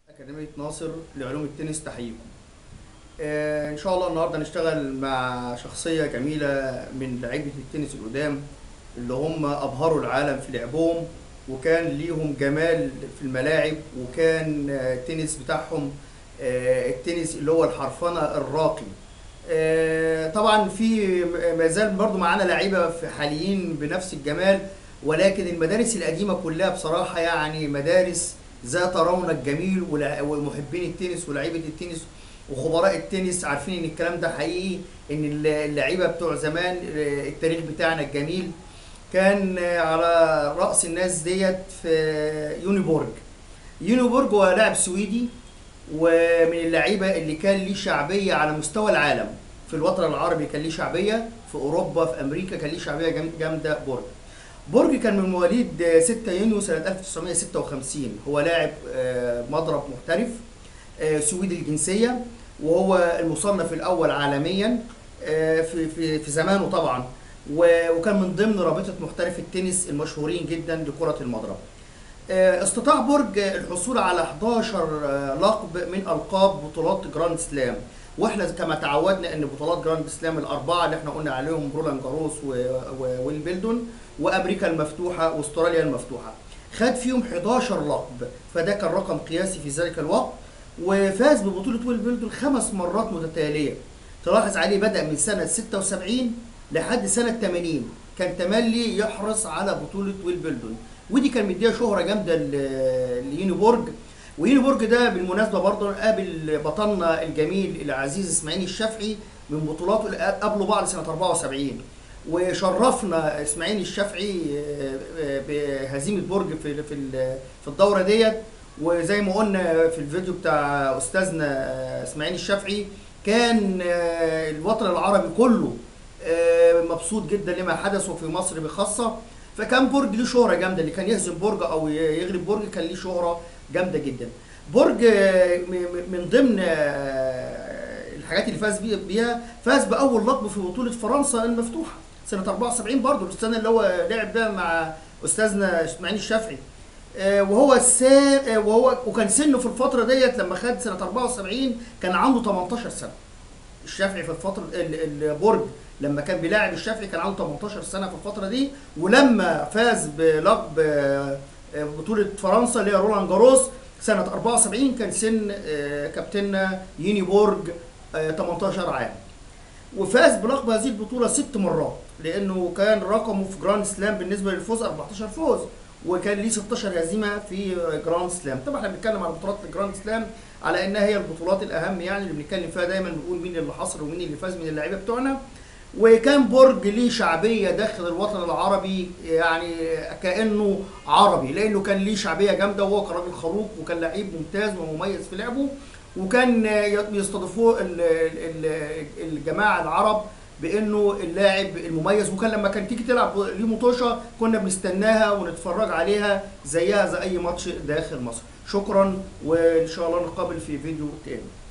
أكاديمية ناصر لعلوم التنس تحييكم. آه، إن شاء الله النهاردة هنشتغل مع شخصية جميلة من لعيبة التنس القدام اللي هم أبهروا العالم في لعبهم وكان ليهم جمال في الملاعب وكان آه، التنس بتاعهم آه، التنس اللي هو الحرفنة الراقي. آه، طبعا في ما زال برضو معانا لعيبة في حاليين بنفس الجمال ولكن المدارس القديمة كلها بصراحة يعني مدارس ذات رونق جميل ولا- ومحبين التنس ولاعيبه التنس وخبراء التنس عارفين ان الكلام ده حقيقي ان اللعيبه بتوع زمان آه، التاريخ بتاعنا الجميل كان آه، على راس الناس ديت في يونيبورج يونيبورج هو لاعب سويدي ومن اللعيبه اللي كان ليه شعبيه على مستوى العالم في الوطن العربي كان ليه شعبيه في اوروبا في امريكا كان ليه شعبيه جام- جامده بورج برج كان من مواليد 6 يونيو سنة 1956 هو لاعب آه، مضرب محترف آه، سويدي الجنسية وهو المصنف الأول عالميا آه، في في في زمانه طبعا و- وكان من ضمن رابطة محترف التنس المشهورين جدا لكرة المضرب. آه، استطاع برج الحصول على 11 آه، لقب من ألقاب بطولات جراند سلام واحنا كما تعودنا ان بطولات جراند سلام الاربعه اللي احنا قلنا عليهم رولان جاروس و- و- ويلبلدون وامريكا المفتوحه واستراليا المفتوحه خد فيهم 11 لقب فده كان رقم قياسي في ذلك الوقت وفاز ببطوله ويلبلدون خمس مرات متتاليه تلاحظ عليه بدا من سنه 76 لحد سنه 80 كان تملي يحرص على بطوله ويلبلدون ودي كان مديها شهره جامده ل- ليونيبورج ويونيبورج ده بالمناسبه برضه قابل بطلنا الجميل العزيز اسماعيل الشافعي من بطولاته اللي قابلوا بعض سنه 74 وشرفنا اسماعيل الشافعي آه، آه، بهزيمه برج في في ال- في الدوره ديت وزي ما قلنا في الفيديو بتاع استاذنا آه، اسماعيل الشافعي كان آه، الوطن العربي كله آه، مبسوط جدا لما حدث وفي مصر بخاصه فكان برج ليه شهره جامده اللي كان يهزم برج او يغلب برج كان ليه شهره جامده جدا برج آه، م- م- من ضمن آه، الحاجات اللي فاز بي- بيها فاز باول لقب في بطوله فرنسا المفتوحه سنه 74 برضه السنه اللي هو لعب بيها مع استاذنا اسماعيل الشافعي آه، وهو السا آه، وهو وكان سنه في الفتره ديت لما خد سنه 74 كان عنده 18 سنه الشافعي في الفتره ال- البرج لما كان بيلاعب الشافعي كان عنده 18 سنه في الفتره دي ولما فاز بلقب آه، آه، بطوله فرنسا اللي هي رولان جاروس سنه 74 كان سن آه، كابتننا يونيبورج آه، 18 عام وفاز بلقب هذه البطوله ست مرات لانه كان رقمه في جراند سلام بالنسبه للفوز 14 فوز وكان ليه 16 هزيمه في جراند سلام طبعا احنا بنتكلم على بطولات الجراند سلام على انها هي البطولات الاهم يعني اللي بنتكلم فيها دايما بنقول مين اللي حصل ومين اللي فاز من اللعيبه بتوعنا وكان برج ليه شعبيه داخل الوطن العربي يعني كانه عربي لانه كان ليه شعبيه جامده وهو كان راجل خلوق وكان لعيب ممتاز ومميز في لعبه وكان يستضيفوه ال- ال- الجماعه العرب بانه اللاعب المميز وكان لما كان تيجي تلعب ليه مطوشه كنا بنستناها ونتفرج عليها زيها زي اي ماتش داخل مصر شكرا وان شاء الله نقابل في فيديو تاني